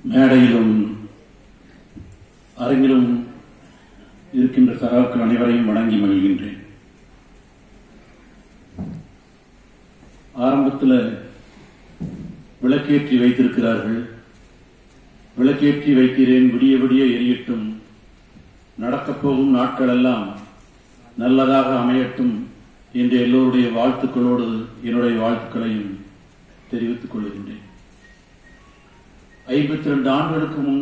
மேடையிலும் அரங்கிலும் இருக்கின்ற சகாக்கள் அனைவரையும் வணங்கி மகிழ்கின்றேன் ஆரம்பத்தில் விளக்கேற்றி வைத்திருக்கிறார்கள் விளக்கேற்றி வைக்கிறேன் விடிய விடிய எரியட்டும் நடக்கப் போகும் நாட்களெல்லாம் நல்லதாக அமையட்டும் என்று எல்லோருடைய வாழ்த்துக்களோடு என்னுடைய வாழ்த்துக்களையும் தெரிவித்துக் கொள்கின்றேன் ஐம்பத்தி ரெண்டு ஆண்டுகளுக்கு முன்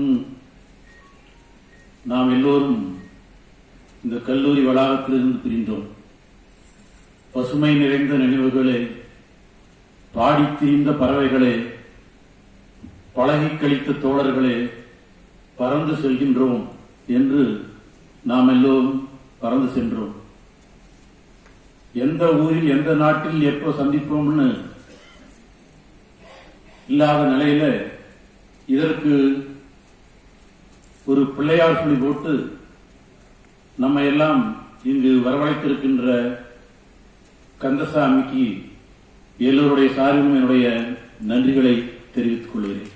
நாம் எல்லோரும் இந்த கல்லூரி வளாகத்திலிருந்து பிரிந்தோம் பசுமை நிறைந்த நினைவுகளே பாடித் திரிந்த பறவைகளே பழகிக் கழித்த தோழர்களே பறந்து செல்கின்றோம் என்று நாம் எல்லோரும் பறந்து சென்றோம் எந்த ஊரில் எந்த நாட்டில் எப்போ சந்திப்போம்னு இல்லாத நிலையில இதற்கு ஒரு பிள்ளையார் சொல்லி போட்டு நம்ம எல்லாம் இங்கு வரவழைத்திருக்கின்ற கந்தசாமிக்கு எல்லோருடைய சார்பிலும் என்னுடைய நன்றிகளை தெரிவித்துக் கொள்கிறேன்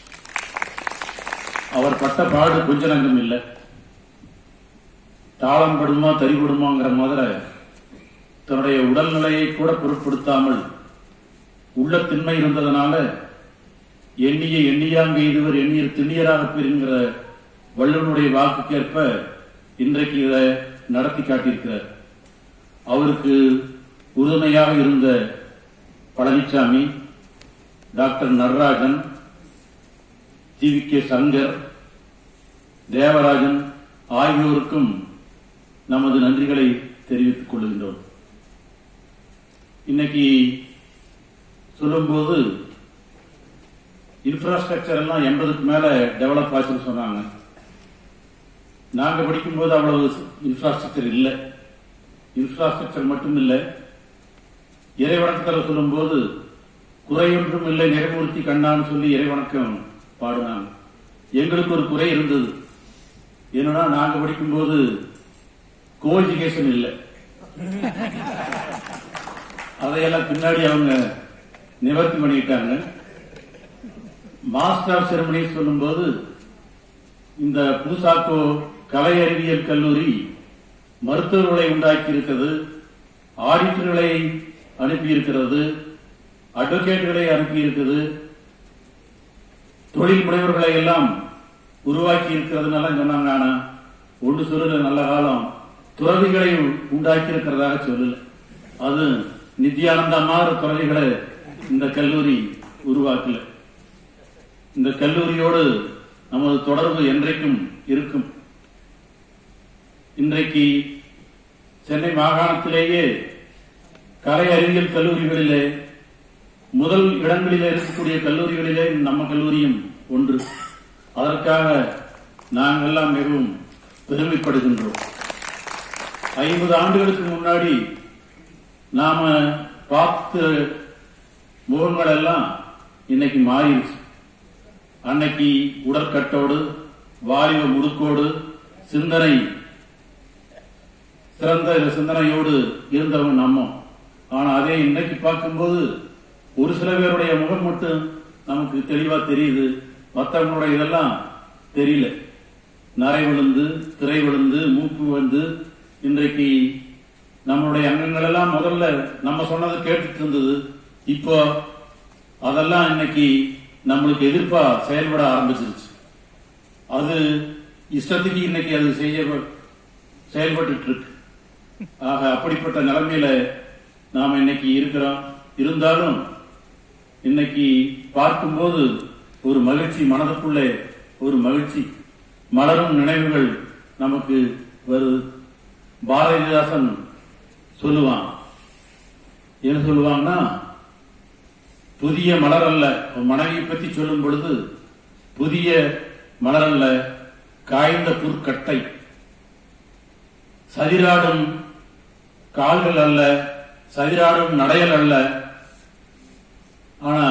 அவர் பட்ட பாடு கொஞ்ச நங்கம் இல்லை தாளம் படுமா தறிபடுமாங்கிற மாதிரி தன்னுடைய உடல்நிலையை கூட பொருட்படுத்தாமல் உள்ள திண்மை இருந்ததனால எண்ணிய எண்ணியாங்க இதுவர் எண்ணியர் திண்ணியராக பெறுங்கிற வள்ளுவனுடைய வாக்குக்கேற்ப இன்றைக்கு இதை நடத்தி காட்டியிருக்கிறார் அவருக்கு உறுதுணையாக இருந்த Palaniswami doctor Natarajan T V K Sankar Devarajan ஆகியோருக்கும் நமது நன்றிகளை தெரிவித்துக் கொள்கின்றோம் இன்னைக்கு சொல்லும்போது இன்ஃப்ராஸ்ட்ரக்சர் எல்லாம் எண்பதுக்கு மேல டெவலப் ஆச்சுன்னு சொன்னாங்க நாங்க படிக்கும்போது அவ்வளவு இன்ஃப்ராஸ்ட்ரக்சர் இல்லை இன்ஃப்ராஸ்ட்ரக்சர் மட்டும் இல்லை இறைவணக்கத்தில் சொல்லும்போது குறையொன்றும் இல்லை நிறைமூர்த்தி கண்ணான்னு சொல்லி இறைவணக்கம் பாடினாங்க எங்களுக்கு ஒரு குறை இருந்தது என்னன்னா நாங்க படிக்கும்போது கோ எஜுகேஷன் இல்லை அதையெல்லாம் பின்னாடி அவங்க நிவர்த்தி பண்ணிட்டாங்க மாஸ்டர் ஆஃப் செரமனி சொல்லும்போது இந்த புதுசாக்கோ கலை அறிவியல் கல்லூரி மருத்துவர்களை உண்டாக்கி இருக்கிறது ஆடிட்டர்களை அனுப்பி இருக்கிறது அட்வொகேட்டுகளை அனுப்பி இருக்குது தொழில் முனைவர்களை எல்லாம் உருவாக்கி இருக்கிறதுனால சொன்னாங்க ஆனா ஒன்று சொல்லல நல்ல காலம் துறவிகளை உண்டாக்கி இருக்கிறதாக சொல்லல அது நித்யானந்தா மாதிரி துறவிகளை இந்த கல்லூரி உருவாக்கல இந்த கல்லூரியோடு நமது தொடர்பு என்றைக்கும் இருக்கும் இன்றைக்கு சென்னை மாகாணத்திலேயே கலை அறிவியல் கல்லூரிகளிலே முதல் இடங்களிலே இருக்கக்கூடிய கல்லூரிகளிலே நம்ம கல்லூரியும் ஒன்று அதற்காக நாங்கள் எல்லாம் மிகவும் பெருமைப்படுகின்றோம் ஐம்பது ஆண்டுகளுக்கு முன்னாடி நாம பார்த்த முகங்கள் எல்லாம் இன்னைக்கு மாறிடுச்சு அன்னைக்கு உடற்கட்டோடு வாலிப முடுக்கோடு சிந்தனை சிறந்த சிந்தனையோடு இருந்தவங்க நம்ம ஆனா அதே இன்னைக்கு பார்க்கும்போது ஒரு சில பேருடைய முகம் மட்டும் நமக்கு தெளிவா தெரியுது மற்றவங்களுடைய இதெல்லாம் தெரியல நரை விழுந்து திரை விழுந்து மூக்கு வந்து இன்றைக்கு நம்மளுடைய அங்கங்கள் எல்லாம் முதல்ல நம்ம சொன்னது கேட்டுட்டு இருந்தது இப்போ அதெல்லாம் இன்னைக்கு நம்மளுக்கு எதிர்ப்பா செயல்பட ஆரம்பிச்சிருச்சு அது இஷ்டத்துக்கு இன்னைக்கு அது செய்ய செயல்பட்டு இருக்கு ஆக அப்படிப்பட்ட நிலைமையில நாம இன்னைக்கு இருக்கிறோம் இருந்தாலும் இன்னைக்கு பார்க்கும்போது ஒரு மகிழ்ச்சி மனதுக்குள்ளே ஒரு மகிழ்ச்சி மலரும் நினைவுகள் நமக்கு வருது பாரதிதாசன் சொல்லுவான் என்ன சொல்லுவாங்கன்னா புதிய மலர் அல்ல மனைவியை பற்றி சொல்லும் பொழுது புதிய மலர் அல்ல காய்ந்த புற்கட்டை சதிராடும் கால்கள் அல்ல சதிராடும் நடையல் அல்ல ஆனா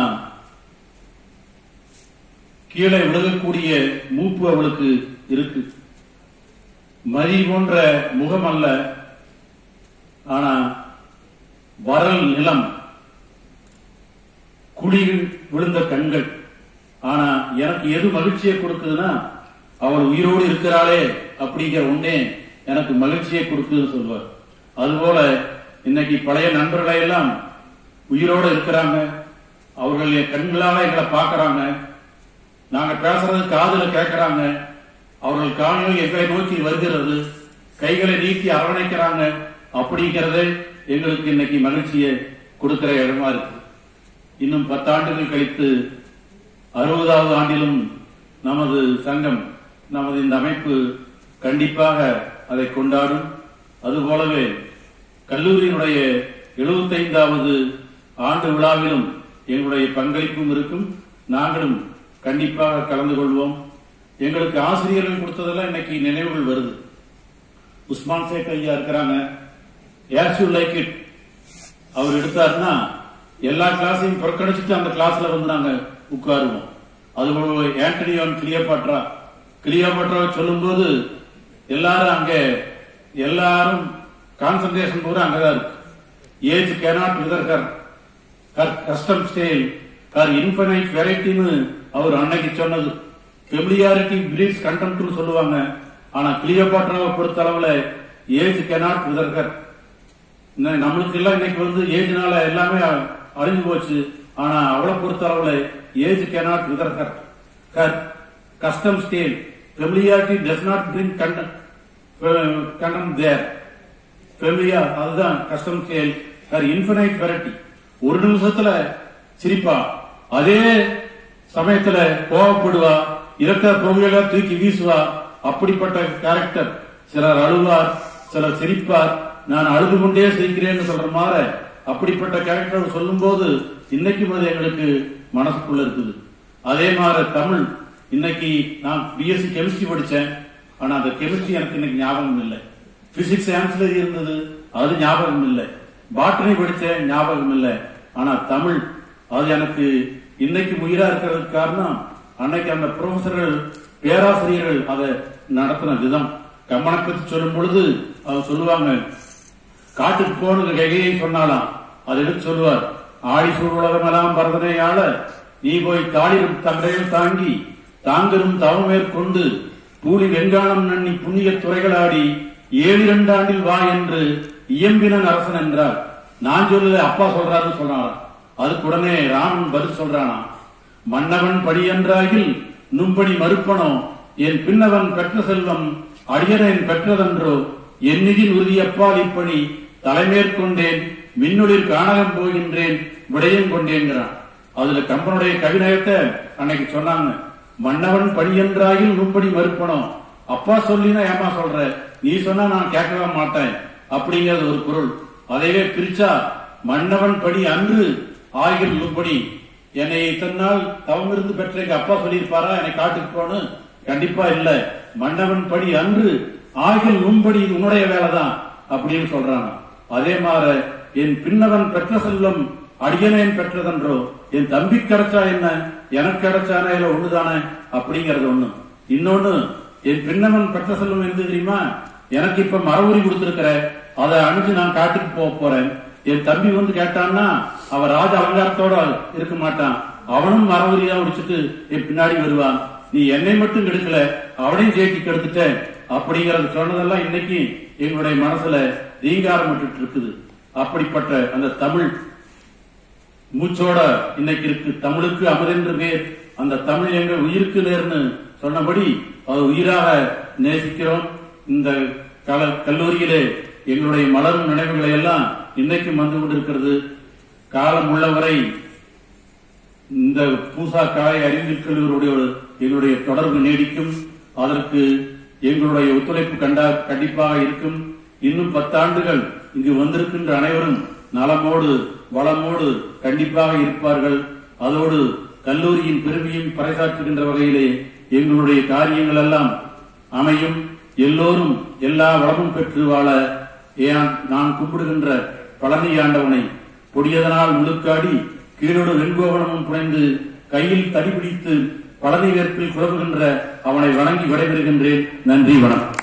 கீழே விழுகக்கூடிய மூப்பு அவளுக்கு இருக்கு மதி போன்ற முகம் அல்ல ஆனா வரல் நிலம் குழி விழுந்த கண்கள் ஆனா எனக்கு எது மகிழ்ச்சியை கொடுக்குதுன்னா அவள் உயிரோடு இருக்கிறாளே அப்படிங்கிற ஒண்ணே எனக்கு மகிழ்ச்சியை கொடுக்குதுன்னு சொல்லுவார் அதுபோல இன்னைக்கு பழைய நண்பர்களை எல்லாம் உயிரோடு இருக்கிறாங்க அவர்கள் என் கண்களால எங்களை பார்க்கறாங்க நாங்க பேசுறது காதுல கேட்கறாங்க அவர்கள் காணிகள் எங்களை நோக்கி வருகிறது கைகளை நீட்டி அரவணைக்கிறாங்க அப்படிங்கறது எங்களுக்கு இன்னைக்கு மகிழ்ச்சியை கொடுக்கிற இடமா இருக்கு இன்னும் பத்தாண்டுகள் கழித்து அறுபதாவது ஆண்டிலும் நமது சங்கம் நமது இந்த அமைப்பு கண்டிப்பாக அதை கொண்டாடும் அதுபோலவே கல்லூரியினுடைய எழுபத்தைந்தாவது ஆண்டு விழாவிலும் எங்களுடைய பங்களிப்பும் இருக்கும் நாங்களும் கண்டிப்பாக கலந்து கொள்வோம் எங்களுக்கு ஆசிரியர்கள் கொடுத்ததெல்லாம் இன்னைக்கு நினைவுகள் வருது உஸ்மான் சேக் ஐயா இருக்கிறாங்க ஏஸ் யூ லைக் இட் அவர் எடுத்தாருன்னா எல்லா கிளாஸையும் புறக்கணிச்சுட்டு அந்த கிளாஸ்ல வந்து நாங்க உட்காருவோம் அதுபோல ஆண்டனியோன் கிளியோபாட்ரா கிளியோபாட்ராவை சொல்லும்போது எல்லாரும் அங்க எல்லாரும் கான்சன்ட்ரேஷன் பூரா அங்கதான் இருக்கு age cannot wither her her custom style her infinite வெரைட்டின்னு அவர் அன்னைக்கு சொன்னது ஃபெமிலியாரிட்டி பிரீட்ஸ் கண்டெம்ட்னு சொல்லுவாங்க ஆனா கிளியோபாட்ராவை பொறுத்த அளவுல ஏஜ் கேனாட் விதர் ஹர் இன்ன- நம்மளுக்கு எல்லாம் இன்னைக்கு வந்து ஏஜ்னால எல்லாமே அ- அழிஞ்சு போச்சு ஆனா அவளை பொறுத்த அளவுல age cannot wither her her custom stale familiarity does not bring contempt there familiar அதுதான் custom stale her infinite variety ஒரு நிமிஷத்துல சிரிப்பா அதே சமயத்துல கோவப்படுவா இருக்கிற பொருள்களை தூக்கி வீசுவா அப்படிப்பட்ட கேரக்டர் சிலர் அழுவார் சிலர் சிரிப்பார் நான் அழுது கொண்டே சிரிக்கிறேன்னு சொல்ற மாதிரி அப்படிப்பட்ட கேரக்டர் சொல்லும்போது இன்னைக்கும் அது எங்களுக்கு மனசுக்குள்ள இருக்குது அதே மாதிரி தமிழ் இன்னைக்கு நான் பிஎஸ்சி கெமிஸ்ட்ரி படிச்சேன் ஆனா அந்த கெமிஸ்ட்ரி எனக்கு இன்னைக்கு ஞாபகம் இல்லை பிசிக்ஸ் ஆன்சலரி இருந்தது அது ஞாபகம் இல்லை பாட்டனி படிச்சேன் ஞாபகம் இல்லை ஆனா தமிழ் அது எனக்கு இன்னைக்கு உயிரா இருக்கிறதுக்கு காரணம் அன்னைக்கு அந்த ப்ரொஃபசர்கள் பேராசிரியர்கள் அதை நடத்தின விதம் கம்மனை பத்தி சொல்லும் பொழுது அவர் சொல்லுவாங்க காட்டுக்கு போனது கைகையை சொன்னாலாம் அதை எடுத்து சொல்லுவார் ஆடி சூழ்வுலகமெல்லாம் பரதனை ஆள நீ போய் தாளிரும் தங்கையில் தாங்கி தாங்கரும் தவமேற்கொண்டு பூலி வெங்கானம் நன்னி புண்ணிய துறைகளாடி ஏழு இரண்டு ஆண்டில் வா என்று இயம்பினன் அரசன் என்றார் நான் சொல்லல அப்பா சொல்றாருன்னு சொல்றாராம் அதுக்கு உடனே ராமன் பதில் சொல்றானா மன்னவன் படி என்றாகில் நும்படி மறுப்பனோ என் பின்னவன் பெற்ற செல்வம் அடியனேன் பெற்றதன்றோ என்னிதில் உறுதியப்பால் இப்படி தலைமேற்கொண்டேன் மின்னொளிர் காணகம் போகின்றேன் விடயம் கொண்டேங்கிறான் அதுல கம்பனுடைய கவிநயத்தை அன்னைக்கு சொன்னாங்க மன்னவன் படி என்றாகில் நும்படி மறுப்பனோ அப்பா சொல்லினா ஏமா சொல்ற நீ சொன்னா நான் கேட்கவே மாட்டேன் அப்படிங்கிறது ஒரு பொருள் அதைவே பிரிச்சா மன்னவன் படி அன்று ஆகில் நும்படி என்னை இத்தனை நாள் தவம் இருந்து பெற்ற எங்க அப்பா சொல்லியிருப்பாரா என்னை காட்டுக்கு போன்னு கண்டிப்பா இல்ல மன்னவன் படி அன்று ஆகில் நும்படி உன்னுடைய வேலைதான் அப்படின்னு சொல்றாங்க அதே மாதிரி என் பின்னவன் பெற்ற செல்வம் அடியனேன் பெற்றதன்றோ என் தம்பி கிடைச்சா என்ன எனக்கு கிடைச்சானே இல்ல ஒண்ணுதானே அப்படிங்கறது ஒண்ணு இன்னொன்னு என் பின்னவன் பெற்ற செல்வம் எது தெரியுமா எனக்கு இப்ப மரவுரி கொடுத்திருக்கிற அதை அணிஞ்சு நான் காட்டுக்கு போக போறேன் என் தம்பி வந்து கேட்டான்னா அவன் ராஜ அலங்காரத்தோட இருக்க மாட்டான் அவனும் மரவுரியா முடிச்சுட்டு என் பின்னாடி வருவான் நீ என்னை மட்டும் கெடுக்கல அவனையும் ஜெயிச்சு கெடுத்துட்ட அப்படிங்கறது சொன்னதெல்லாம் இன்னைக்கு எங்களுடைய மனசுல ரீங்காரம் விட்டுட்டு இருக்குது அப்படிப்பட்ட அந்த தமிழ் மூச்சோட இன்னைக்கு இருக்கு தமிழுக்கு அமரென்று பேர் அந்த தமிழ் எங்க உயிருக்கு நேர்னு சொன்னபடி அது உயிராக நேசிக்கிறோம் இந்த கல கல்லூரியிலே எங்களுடைய மலரும் நினைவுகளை எல்லாம் இன்னைக்கும் வந்து கொண்டிருக்கிறது காலம் உள்ளவரை இந்த பூசா காலை அறிவியல் கல்லூரியுடைய எங்களுடைய தொடர்பு நீடிக்கும் அதற்கு எங்களுடைய ஒத்துழைப்பு கண்டா கண்டிப்பாக இருக்கும் இன்னும் பத்தாண்டுகள் இங்கு வந்திருக்கின்ற அனைவரும் நலமோடு வளமோடு கண்டிப்பாக இருப்பார்கள் அதோடு கல்லூரியின் பெருமையும் பறைசாற்றுகின்ற வகையிலே எங்களுடைய காரியங்கள் எல்லாம் அமையும் எல்லோரும் எல்லா வளமும் பெற்று வாழ ஏன் நான் கும்பிடுகின்ற பழனி ஆண்டவனை பொடியதனால் முழுக்காடி கீழோடு வெண்கோவனமும் புனைந்து கையில் தடி பிடித்து பழனி வேற்பில் குழவுகின்ற அவனை வணங்கி விடைபெறுகின்றேன் நன்றி வணக்கம்